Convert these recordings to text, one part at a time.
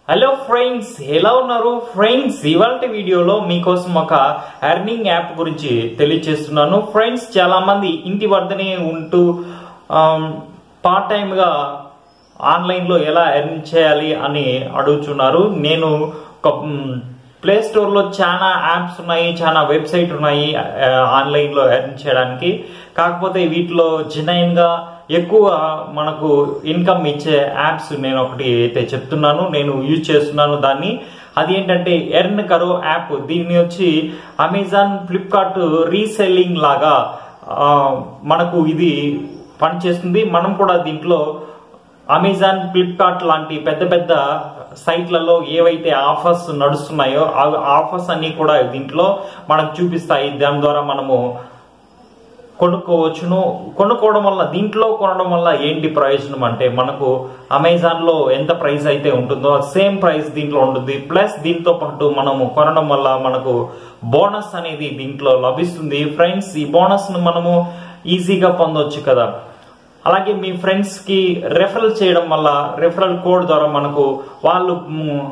hello friends ఎలా ఉన్నారు friends ఇవాళ వీడియోలో మీకోసం ఒక ఎర్నింగ్ యాప్ గురించి తెలియజేస్తున్నాను ఫ్రెండ్స్ చాలా మంది ఇంటి వద్దనే ఉంటూ పార్ట్ టైం గా ఆన్లైన్ లో ఎలా ఎర్న్ చేయాలి అని అడుగుతున్నారు నేను ఒక ప్లే స్టోర్ లో చాలా యాప్స్ ఉన్నాయి చాలా వెబ్సైట్ ఉన్నాయి ఆన్లైన్ లో ఎర్న్ చేయడానికి కాకపోతే వీటిలో జెన్యున్ గా ఎక్కువ మనకు ఇన్కమ్ ఇచ్చే యాప్స్ నేను ఒకటి అయితే చెప్తున్నాను నేను యూజ్ చేస్తున్నాను దాన్ని అది ఏంటంటే ఎర్న్ కరో యాప్ దీన్ని వచ్చి అమెజాన్ ఫ్లిప్కార్ట్ రీసెల్లింగ్ లాగా ఆ, మనకు ఇది పనిచేస్తుంది మనం కూడా దీంట్లో అమెజాన్ ఫ్లిప్కార్ట్ లాంటి పెద్ద పెద్ద సైట్లలో ఏవైతే ఆఫర్స్ నడుస్తున్నాయో ఆ ఆఫర్స్ అన్ని కూడా దీంట్లో మనకు చూపిస్తాయి దాని ద్వారా మనము కొనుక్కోవచ్చును కొనుక్కోవడం వల్ల దీంట్లో కొనడం వల్ల ఏంటి ప్రయోజనం అంటే మనకు అమెజాన్ లో ఎంత ప్రైస్ అయితే ఉంటుందో సేమ్ ప్రైస్ దీంట్లో ఉంటుంది ప్లస్ దీంతో పాటు మనము కొనడం వల్ల మనకు బోనస్ అనేది దీంట్లో లభిస్తుంది ఫ్రెండ్స్ ఈ బోనస్ ను మనము ఈజీగా పొందవచ్చు కదా అలాగే మీ ఫ్రెండ్స్ కి రెఫరల్ చేయడం వల్ల రెఫరల్ కోడ్ ద్వారా మనకు వాళ్ళు మ్,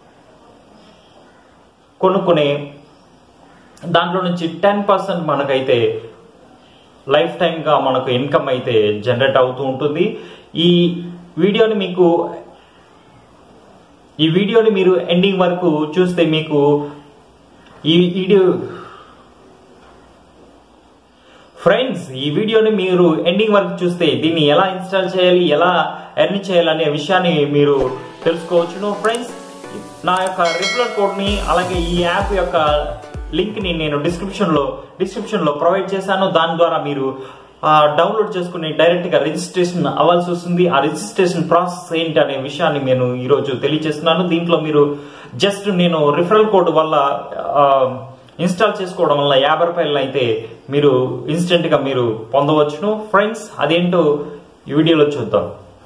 కొనుక్కునే దాంట్లో నుంచి టెన్ పర్సెంట్ మనకైతే లైఫ్ టైం గా మనకు ఇన్కమ్ అయితే జనరేట్ అవుతూ ఉంటుంది ఈ వీడియోని మీకు ఈ వీడియోని మీరు ఎండింగ్ వరకు చూస్తే మీకు ఈ వీడియో ఫ్రెండ్స్ ఈ వీడియోని మీరు ఎండింగ్ వరకు చూస్తే దీన్ని ఎలా ఇన్స్టాల్ చేయాలి ఎలా ఎర్న్ చేయాలనే విషయాన్ని మీరు తెలుసుకోవచ్చును ఫ్రెండ్స్ నా యొక్క రిఫరల్ కోడ్ ని అలాగే ఈ యాప్ యొక్క లింక్ ని నేను డిస్క్రిప్షన్ లో డిస్క్రిప్షన్ లో ప్రొవైడ్ చేశాను దాని ద్వారా మీరు డౌన్లోడ్ చేసుకుని డైరెక్ట్ గా రిజిస్ట్రేషన్ అవ్వాల్సి వస్తుంది ఆ రిజిస్ట్రేషన్ ప్రాసెస్ ఏంటి అనే విషయాన్ని నేను ఈ రోజు తెలియజేస్తున్నాను దీంట్లో మీరు జస్ట్ నేను రిఫరల్ కోడ్ వల్ల ఆ, ఇన్స్టాల్ చేసుకోవడం వల్ల యాభై రూపాయలు అయితే మీరు ఇన్స్టెంట్ గా మీరు పొందవచ్చును ఫ్రెండ్స్ అదేంటో ఈ వీడియోలో చూద్దాం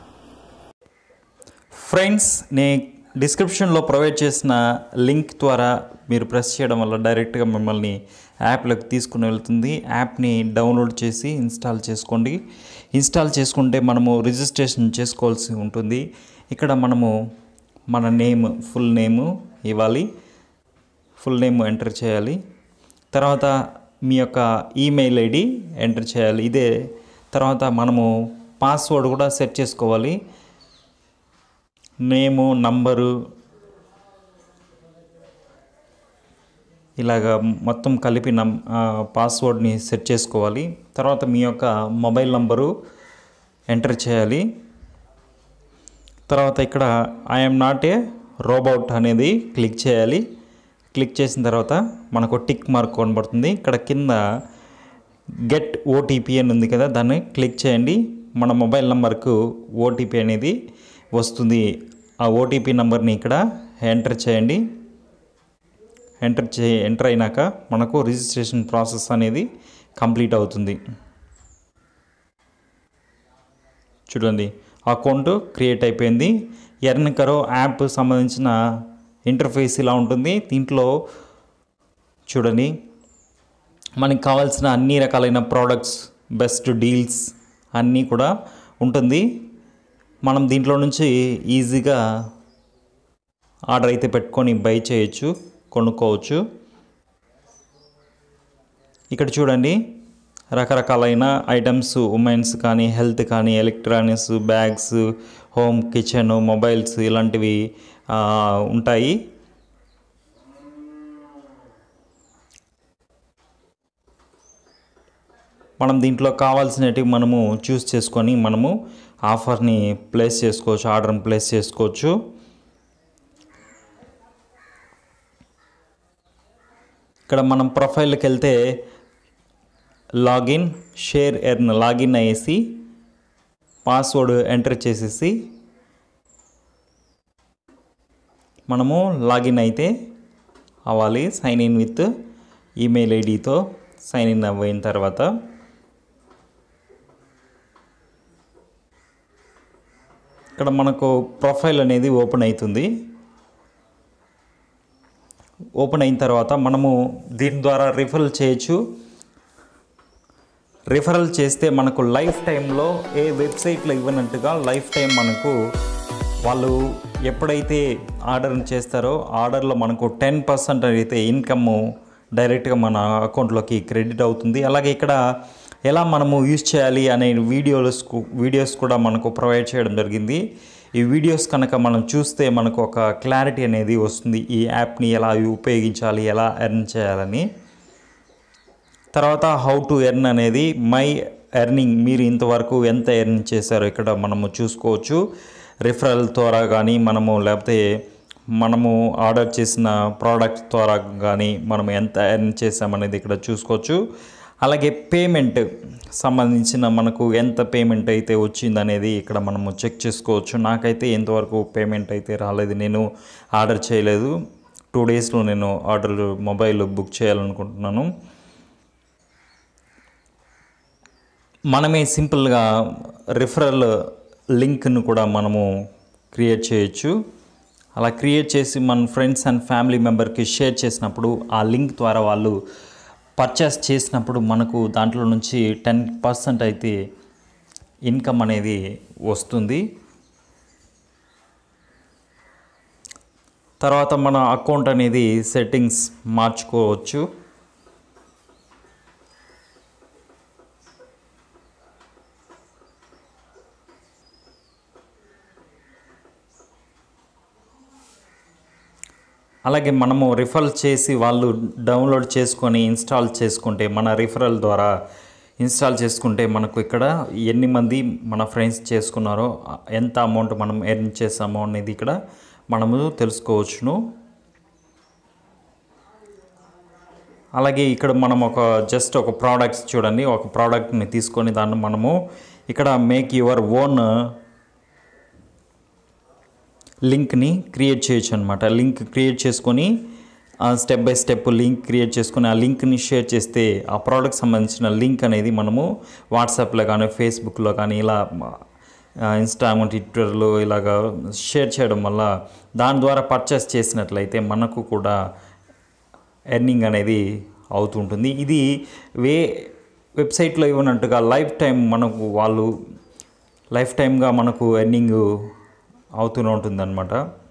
ఫ్రెండ్స్ నే డిస్క్రిప్షన్లో ప్రొవైడ్ చేసిన లింక్ ద్వారా మీరు ప్రెస్ చేయడం వల్ల డైరెక్ట్గా మిమ్మల్ని యాప్లోకి తీసుకుని వెళ్తుంది యాప్ని డౌన్లోడ్ చేసి ఇన్స్టాల్ చేసుకోండి ఇన్స్టాల్ చేసుకుంటే మనము రిజిస్ట్రేషన్ చేసుకోవాల్సి ఉంటుంది ఇక్కడ మనము మన నేమ్ ఫుల్ నేము ఇవ్వాలి ఫుల్ నేమ్ ఎంటర్ చేయాలి తర్వాత మీ యొక్క ఈమెయిల్ ఐడి ఎంటర్ చేయాలి ఇదే తర్వాత మనము పాస్వర్డ్ కూడా సెట్ చేసుకోవాలి నేము నంబరు ఇలాగ మొత్తం కలిపి నం పాస్వర్డ్ని సెట్ చేసుకోవాలి తర్వాత మీ యొక్క మొబైల్ నంబరు ఎంటర్ చేయాలి తర్వాత ఇక్కడ ఐఎమ్ నాట్ ఏ రోబోట్ అనేది క్లిక్ చేయాలి క్లిక్ చేసిన తర్వాత మనకు టిక్ మార్క్ కనబడుతుంది ఇక్కడ కింద గెట్ ఓటీపీ అని ఉంది కదా దాన్ని క్లిక్ చేయండి మన మొబైల్ నంబర్కు ఓటీపీ అనేది వస్తుంది ఆ ఓటీపీ నెంబర్ని ఇక్కడ ఎంటర్ చేయండి ఎంటర్ చే ఎంటర్ అయినాక మనకు రిజిస్ట్రేషన్ ప్రాసెస్ అనేది కంప్లీట్ అవుతుంది చూడండి అకౌంట్ క్రియేట్ అయిపోయింది ఎర్న్ కరో యాప్ సంబంధించిన ఇంటర్ఫేస్ ఇలా ఉంటుంది దీంట్లో చూడండి మనకి కావాల్సిన అన్ని రకాలైన ప్రోడక్ట్స్ బెస్ట్ డీల్స్ అన్నీ కూడా ఉంటుంది మనం దీంట్లో నుంచి ఈజీగా ఆర్డర్ అయితే పెట్టుకొని బై చేయొచ్చు కొనుక్కోవచ్చు ఇక్కడ చూడండి రకరకాలైన ఐటమ్స్ ఉమెన్స్ కానీ హెల్త్ కానీ electronics bags home kitchen mobiles ఇలాంటివి ఆ, ఉంటాయి మనం దీంట్లో కావాల్సినవి మనము చూస్ చేసుకొని మనము ఆఫర్ని ప్లేస్ చేసుకోవచ్చు ఆర్డర్ని ప్లేస్ చేసుకోవచ్చు ఇక్కడ మనం ప్రొఫైల్కి వెళ్తే లాగిన్ షేర్ ఎర్న్ లాగిన్ అయ్యేసి పాస్వర్డ్ ఎంటర్ చేసేసి మనము లాగిన్ అయితే అవ్వాలి సైన్ ఇన్ విత్ ఈమెయిల్ ఐడితో సైన్ ఇన్ అయిన తర్వాత ఇక్కడ మనకు ప్రొఫైల్ అనేది ఓపెన్ అవుతుంది ఓపెన్ అయిన తర్వాత మనము దీని ద్వారా రిఫరల్ చేయొచ్చు రిఫరల్ చేస్తే మనకు లైఫ్ టైంలో ఏ వెబ్సైట్లో ఇవ్వనట్టుగా లైఫ్ టైం మనకు వాళ్ళు ఎప్పుడైతే ఆర్డర్ చేస్తారో ఆర్డర్లో మనకు టెన్ పర్సెంట్ అయితే ఇన్కమ్ డైరెక్ట్గా మన అకౌంట్లోకి క్రెడిట్ అవుతుంది అలాగే ఇక్కడ ఎలా మనము యూజ్ చేయాలి అనే వీడియోస్ వీడియోస్ కూడా మనకు ప్రొవైడ్ చేయడం జరిగింది ఈ వీడియోస్ కనుక మనం చూస్తే మనకు ఒక క్లారిటీ అనేది వస్తుంది ఈ యాప్ని ఎలా ఉపయోగించాలి ఎలా ఎర్న్ చేయాలని తర్వాత హౌ టు ఎర్న్ అనేది మై ఎర్నింగ్ మీరు ఇంతవరకు ఎంత ఎర్న్ చేశారో ఇక్కడ మనము చూసుకోవచ్చు రిఫరల్ ద్వారా కానీ మనము లేకపోతే మనము ఆర్డర్ చేసిన ప్రోడక్ట్ ద్వారా కానీ మనం ఎంత ఎర్న్ చేసామనేది ఇక్కడ చూసుకోవచ్చు అలాగే పేమెంట్ సంబంధించిన మనకు ఎంత పేమెంట్ అయితే వచ్చిందనేది ఇక్కడ మనము చెక్ చేసుకోవచ్చు నాకైతే ఎంతవరకు పేమెంట్ అయితే రాలేదు నేను ఆర్డర్ చేయలేదు టూ డేస్లో నేను ఆర్డర్ మొబైల్ బుక్ చేయాలనుకుంటున్నాను మనమే సింపుల్గా రిఫరల్ లింక్ను కూడా మనము క్రియేట్ చేయొచ్చు అలా క్రియేట్ చేసి మన ఫ్రెండ్స్ అండ్ ఫ్యామిలీ మెంబర్కి షేర్ చేసినప్పుడు ఆ లింక్ ద్వారా వాళ్ళు పర్చేస్ చేసినప్పుడు మనకు దాంట్లో నుంచి టెన్ పర్సెంట్ అయితే ఇన్కమ్ అనేది వస్తుంది తర్వాత మన అకౌంట్ అనేది సెట్టింగ్స్ మార్చుకోవచ్చు అలాగే మనము రిఫర్ చేసి వాళ్ళు డౌన్లోడ్ చేసుకొని ఇన్స్టాల్ చేసుకుంటే మన రిఫరల్ ద్వారా ఇన్స్టాల్ చేసుకుంటే మనకు ఇక్కడ ఎన్ని మంది మన ఫ్రెండ్స్ చేసుకున్నారో ఎంత అమౌంట్ మనం ఎర్న్ చేసామో అనేది ఇక్కడ మనము తెలుసుకోవచ్చును అలాగే ఇక్కడ మనం ఒక జస్ట్ ఒక ప్రోడక్ట్స్ చూడండి ఒక ప్రోడక్ట్ని తీసుకొని దాన్ని మనము ఇక్కడ మేక్ యువర్ ఓన్ లింక్ని క్రియేట్ చేయొచ్చు అనమాట లింక్ క్రియేట్ చేసుకొని step by step link create చేసుకొని ఆ లింక్ని షేర్ చేస్తే ఆ ప్రోడక్ట్ సంబంధించిన లింక్ అనేది మనము వాట్సాప్లో కానీ ఫేస్బుక్లో కానీ ఇలా ఇన్స్టాగ్రామ్ ట్విట్టర్లో ఇలాగా షేర్ చేయడం వల్ల దాని ద్వారా పర్చేస్ చేసినట్లయితే మనకు కూడా ఎర్నింగ్ అనేది అవుతుంటుంది ఇది వే వెబ్సైట్లో ఇవ్వనట్టుగా లైఫ్ టైం మనకు వాళ్ళు లైఫ్ టైమ్గా మనకు ఎర్నింగ్ అవుతూనే ఉంటుందన్నమాట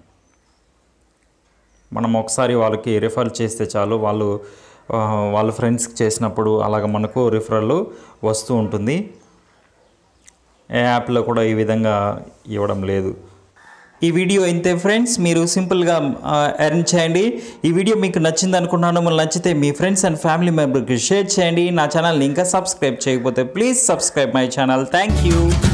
మనం ఒకసారి వాళ్ళకి రిఫర్ చేస్తే చాలు వాళ్ళు ఆ, వాళ్ళ ఫ్రెండ్స్కి చేసినప్పుడు అలాగ మనకు రిఫరల్ వస్తూ ఉంటుంది ఏ యాప్లో కూడా ఈ విధంగా ఇవ్వడం లేదు ఈ వీడియో ఇంతే ఫ్రెండ్స్ మీరు సింపుల్గా ఎర్న్ చేయండి ఈ వీడియో మీకు నచ్చింది అనుకున్నాను మీకు నచ్చితే మీ ఫ్రెండ్స్ అండ్ ఫ్యామిలీ మెంబర్కి షేర్ చేయండి నా ఛానల్ని ఇంకా సబ్స్క్రైబ్ చేయకపోతే please subscribe my channel thank you